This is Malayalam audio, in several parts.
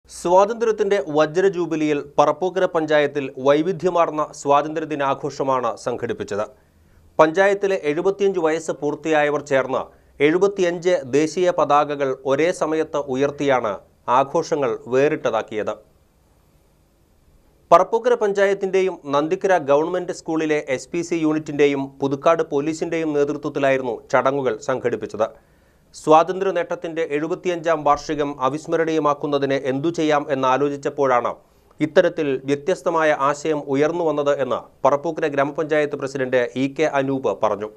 സ്വാതന്ത്ര്യത്തിന്റെ വജ്ര ജൂബിലിയിൽ പറപ്പൂക്കര പഞ്ചായത്തിൽ വൈവിധ്യമാർന്ന സ്വാതന്ത്ര്യ ദിനാഘോഷമാണ് സംഘടിപ്പിച്ചത് പഞ്ചായത്തിലെ എഴുപത്തിയഞ്ച് വയസ്സ് പൂർത്തിയായവർ ചേർന്ന് എഴുപത്തിയഞ്ച് ദേശീയ പതാകകൾ ഒരേ സമയത്ത് ഉയർത്തിയാണ് ആഘോഷങ്ങൾ വേറിട്ടതാക്കിയത് പറപ്പൂക്കര പഞ്ചായത്തിന്റെയും നന്ദിക്കര ഗവൺമെന്റ് സ്കൂളിലെ എസ് പി സി യൂണിറ്റിന്റെയും പുതുക്കാട് പോലീസിന്റെയും നേതൃത്വത്തിലായിരുന്നു ചടങ്ങുകൾ സംഘടിപ്പിച്ചത് സ്വാതന്ത്ര്യ നേട്ടത്തിന്റെ എഴുപത്തിയഞ്ചാം വാർഷികം അവിസ്മരണീയമാക്കുന്നതിന് എന്തു ചെയ്യാം എന്നാലോചിച്ചപ്പോഴാണ് ഇത്തരത്തിൽ വ്യത്യസ്തമായ ആശയം ഉയർന്നു വന്നത് എന്ന് പറപ്പൂക്കര ഗ്രാമപഞ്ചായത്ത് പ്രസിഡന്റ് ഇ കെ അനൂപ് പറഞ്ഞു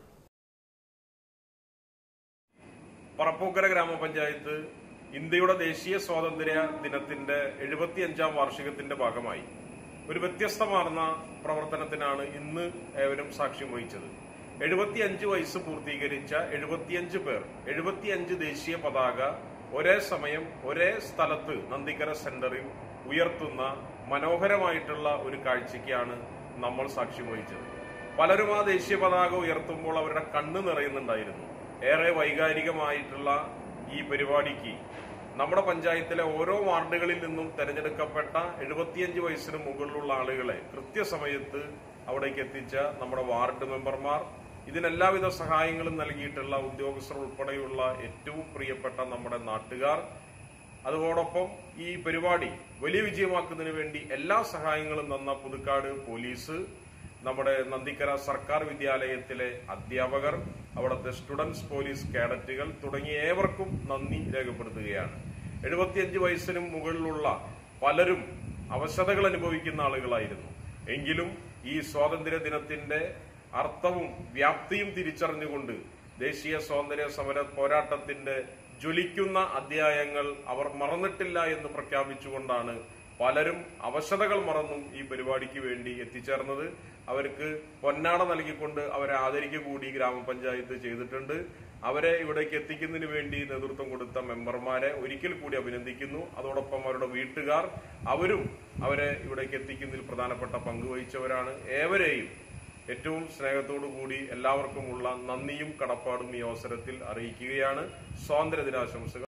പറപ്പൂക്കര ഗ്രാമപഞ്ചായത്ത് ഇന്ത്യയുടെ ദേശീയ സ്വാതന്ത്ര്യ ദിനത്തിന്റെ എഴുപത്തിയഞ്ചാം വാർഷികത്തിന്റെ ഭാഗമായി ഒരു വ്യത്യസ്തമാർന്ന പ്രവർത്തനത്തിനാണ് ഇന്ന് ഏവരും സാക്ഷ്യം വഹിച്ചത് എഴുപത്തിയഞ്ച് വയസ്സ് പൂർത്തീകരിച്ച എഴുപത്തിയഞ്ച് പേർ എഴുപത്തിയഞ്ച് ദേശീയ പതാക ഒരേ സമയം ഒരേ സ്ഥലത്ത് നന്ദിക്കര സെന്ററിൽ ഉയർത്തുന്ന മനോഹരമായിട്ടുള്ള ഒരു കാഴ്ചയ്ക്കാണ് നമ്മൾ സാക്ഷ്യം വഹിച്ചത് പലരും ആ ദേശീയ പതാക ഉയർത്തുമ്പോൾ അവരുടെ കണ്ണ് നിറയുന്നുണ്ടായിരുന്നു ഏറെ വൈകാരികമായിട്ടുള്ള ഈ പരിപാടിക്ക് നമ്മുടെ പഞ്ചായത്തിലെ ഓരോ വാർഡുകളിൽ നിന്നും തെരഞ്ഞെടുക്കപ്പെട്ട എഴുപത്തിയഞ്ച് വയസ്സിന് മുകളിലുള്ള ആളുകളെ കൃത്യസമയത്ത് അവിടേക്ക് എത്തിച്ച നമ്മുടെ വാർഡ് മെമ്പർമാർ ഇതിനെല്ലാവിധ സഹായങ്ങളും നൽകിയിട്ടുള്ള ഉദ്യോഗസ്ഥർ ഉൾപ്പെടെയുള്ള ഏറ്റവും പ്രിയപ്പെട്ട നമ്മുടെ നാട്ടുകാർ അതോടൊപ്പം ഈ പരിപാടി വലിയ വിജയമാക്കുന്നതിന് വേണ്ടി എല്ലാ സഹായങ്ങളും തന്ന പുതുക്കാട് പോലീസ് നമ്മുടെ നന്ദിക്കര സർക്കാർ വിദ്യാലയത്തിലെ അധ്യാപകർ അവിടുത്തെ സ്റ്റുഡൻസ് പോലീസ് കേഡറ്റുകൾ തുടങ്ങിയ ഏവർക്കും നന്ദി രേഖപ്പെടുത്തുകയാണ് എഴുപത്തിയഞ്ച് വയസ്സിനും മുകളിലുള്ള പലരും അവശതകൾ അനുഭവിക്കുന്ന ആളുകളായിരുന്നു എങ്കിലും ഈ സ്വാതന്ത്ര്യ ദിനത്തിന്റെ അർത്ഥവും വ്യാപ്തിയും തിരിച്ചറിഞ്ഞുകൊണ്ട് ദേശീയ സ്വാതന്ത്ര്യ സമര പോരാട്ടത്തിന്റെ ജ്വലിക്കുന്ന അധ്യായങ്ങൾ അവർ മറന്നിട്ടില്ല എന്ന് പ്രഖ്യാപിച്ചുകൊണ്ടാണ് പലരും അവശതകൾ മറന്നും ഈ പരിപാടിക്ക് വേണ്ടി എത്തിച്ചേർന്നത് അവർക്ക് പൊന്നാട നൽകിക്കൊണ്ട് അവരെ ആദരിക്കുക കൂടി ഗ്രാമപഞ്ചായത്ത് ചെയ്തിട്ടുണ്ട് അവരെ ഇവിടേക്ക് എത്തിക്കുന്നതിന് വേണ്ടി നേതൃത്വം കൊടുത്ത മെമ്പർമാരെ ഒരിക്കൽ കൂടി അഭിനന്ദിക്കുന്നു അതോടൊപ്പം അവരുടെ വീട്ടുകാർ അവരും അവരെ ഇവിടേക്ക് എത്തിക്കുന്നതിൽ പ്രധാനപ്പെട്ട പങ്ക് വഹിച്ചവരാണ് ഏവരെയും ഏറ്റവും സ്നേഹത്തോടു കൂടി എല്ലാവർക്കുമുള്ള നന്ദിയും കടപ്പാടും ഈ അവസരത്തിൽ അറിയിക്കുകയാണ് സ്വാതന്ത്ര്യ ദിനാശംസകൾ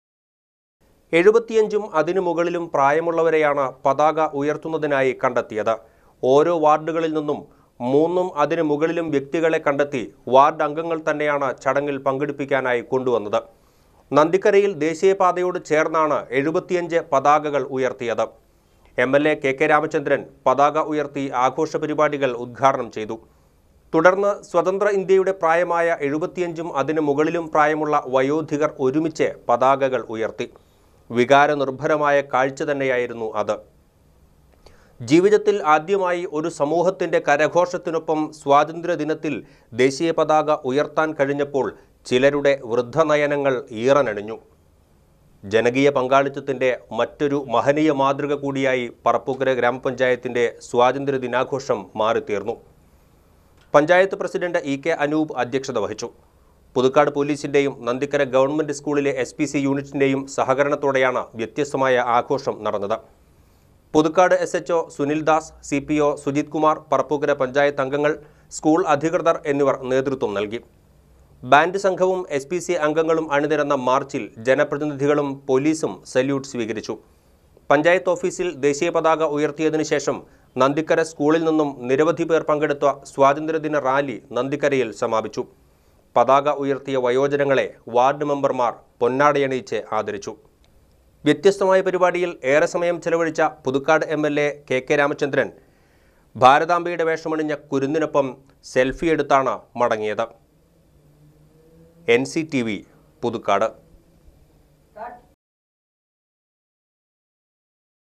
എഴുപത്തിയഞ്ചും അതിനു മുകളിലും പ്രായമുള്ളവരെയാണ് പതാക ഉയർത്തുന്നതിനായി കണ്ടെത്തിയത് ഓരോ വാർഡുകളിൽ നിന്നും മൂന്നും അതിനു മുകളിലും വ്യക്തികളെ കണ്ടെത്തി വാർഡ് അംഗങ്ങൾ തന്നെയാണ് ചടങ്ങിൽ പങ്കെടുപ്പിക്കാനായി കൊണ്ടുവന്നത് നന്ദിക്കരയിൽ ദേശീയപാതയോട് ചേർന്നാണ് എഴുപത്തിയഞ്ച് പതാകകൾ ഉയർത്തിയത് M L A K K Ramachandran പതാക ഉയർത്തി ആഘോഷ പരിപാടികൾ ഉദ്ഘാടനം ചെയ്തു തുടർന്ന് സ്വതന്ത്ര ഇന്ത്യയുടെ പ്രായമായ എഴുപത്തിയഞ്ചും അതിനു മുകളിലും പ്രായമുള്ള വയോധികർ ഒരുമിച്ച് പതാകകൾ ഉയർത്തി വികാരനിർഭരമായ കാഴ്ച തന്നെയായിരുന്നു അത് ജീവിതത്തിൽ ആദ്യമായി ഒരു സമൂഹത്തിന്റെ കരഘോഷത്തിനൊപ്പം സ്വാതന്ത്ര്യ ദിനത്തിൽ ദേശീയ പതാക ഉയർത്താൻ കഴിഞ്ഞപ്പോൾ ചിലരുടെ വൃദ്ധനയനങ്ങൾ ഈറനണിഞ്ഞു ജനകീയ പങ്കാളിത്തത്തിന്റെ മറ്റൊരു മഹനീയ മാതൃക കൂടിയായി പറപ്പൂക്കര ഗ്രാമപഞ്ചായത്തിന്റെ സ്വാതന്ത്ര്യ ദിനാഘോഷം മാറിത്തീർന്നു panchayat president E K Anoop അധ്യക്ഷത വഹിച്ചു പുതുക്കാട് പോലീസിന്റെയും നന്ദിക്കര ഗവൺമെന്റ് സ്കൂളിലെ എസ് പി സി യൂണിറ്റിന്റെയും സഹകരണത്തോടെയാണ് വ്യത്യസ്തമായ ആഘോഷം നടന്നത് Puthukkad S H Sunil Das C P O Sujith Kumar Parappukkara panchayat അംഗങ്ങൾ സ്കൂൾ അധികൃതർ എന്നിവർ നേതൃത്വം നൽകി ബാൻഡ് സംഘവും എസ് പി സി അംഗങ്ങളും അണിനിരന്ന മാർച്ചിൽ ജനപ്രതിനിധികളും പോലീസും സല്യൂട്ട് സ്വീകരിച്ചു പഞ്ചായത്ത് ഓഫീസിൽ ദേശീയ പതാക ഉയർത്തിയതിനു ശേഷം നന്ദിക്കര സ്കൂളിൽ നിന്നും നിരവധി പേർ പങ്കെടുത്ത സ്വാതന്ത്ര്യദിന റാലി നന്ദിക്കരയിൽ സമാപിച്ചു പതാക ഉയർത്തിയ വയോജനങ്ങളെ വാർഡ് മെമ്പർമാർ പൊന്നാടയണിയിച്ച് ആദരിച്ചു വ്യത്യസ്തമായ പരിപാടിയിൽ ഏറെ സമയം ചെലവഴിച്ച Puthukkad M L A K K Ramachandran ഭാരതാംബയുടെ വേഷമണിഞ്ഞ കുരുന്നിനൊപ്പം സെൽഫി എടുത്താണ് മടങ്ങിയത് N C T V Puthukkad